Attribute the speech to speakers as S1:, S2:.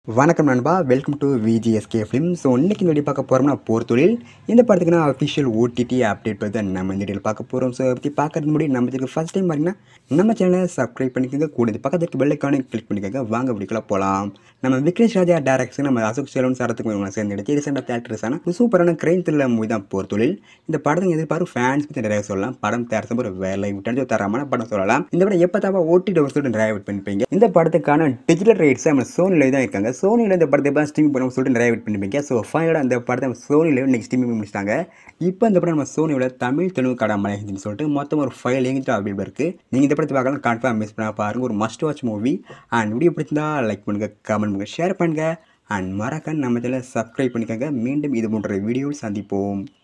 S1: வணக்கம் நண்பா welcome to VGSK film so இன்றைக்கி இந்த வீடியோ பார்க்க போகிறோம்னா போர் தொழில் இந்த படத்துக்கு நான் அஃபிஷியல் ஓடிடி அப்டேட் பற்றி தான் நம்ம இந்த வீடியோவில் பார்க்க போகிறோம் ஸோ பற்றி பார்க்கறது முன்னாடி நம்ம இதுக்கு ஃபஸ்ட் டைம் பார்த்தீங்கன்னா நம்ம சேனலை சப்ஸ்கிரைப் பண்ணிக்கோங்க கூட இது பக்கத்துக்கு பெல்லைக்கானே கிளிக் பண்ணிக்கோங்க வாங்க வீடியோக்குள்ள போகலாம் நம்ம விக்னேஷ் ராஜா டேரக்ஷன் நம்ம அசோக் சேலன் சரத்துக்கு இவங்க சேர்ந்து எடுத்து ரீசெண்டாக தேட்டர்ஸான சூப்பரான கிரைம் த்ரில்லர் மூவி தான் போர் தொழில் இந்த படத்தை எதிர்பார்ப்பு ஃபேன்ஸ் பற்றி நிறைய சொல்லலாம் படம் தயாரிச்ச ஒரு வேலை விட்டு தரமான படம் சொல்லலாம் இந்த படம் எப்போ தாப்பா ஓடி சொல்லிட்டு நிறைய வெயிட் பண்ணிப்பீங்க இந்த படத்துக்கான டிஜிட்டல் ரைட்ஸ் நம்ம சோனியில் தான் இருக்காங்க சோனியில் இந்த படத்தை எப்போ ஸ்ட்ரீம் பண்ண சொல்லிட்டு நிறைய வெயிட் பண்ணிப்பீங்க ஸோ ஃபைனலாக அந்த படத்தை நம்ம சோனியில் இன்னைக்கு ஸ்ட்ரீம் பண்ணி முடிச்சிட்டாங்க இப்போ இந்த படம் நம்ம சோனியில் தமிழ் தெலுங்கு கடை மலை ஹிந்தின்னு சொல்லிட்டு மொத்தம் ஒரு ஃபைவ் லேங்குவேஜ் அவைலபிள் இருக்குது நீங்கள் இந்த படத்தை பார்க்கலாம் கன்ஃபார்ம் மிஸ் பண்ண பாருங்க ஒரு must watch movie and video பிடிச்சிருந்தா லைக் பண்ணுங்கள் கமெண்ட் பண்ணுங்கள் ஷேர் பண்ணுங்கள் அண்ட் மறக்காம நம்ம சேனலை சப்ஸ்கிரைப் பண்ணிக்கோங்க மீண்டும் இது போன்ற வீடியோவில் சந்திப்போம்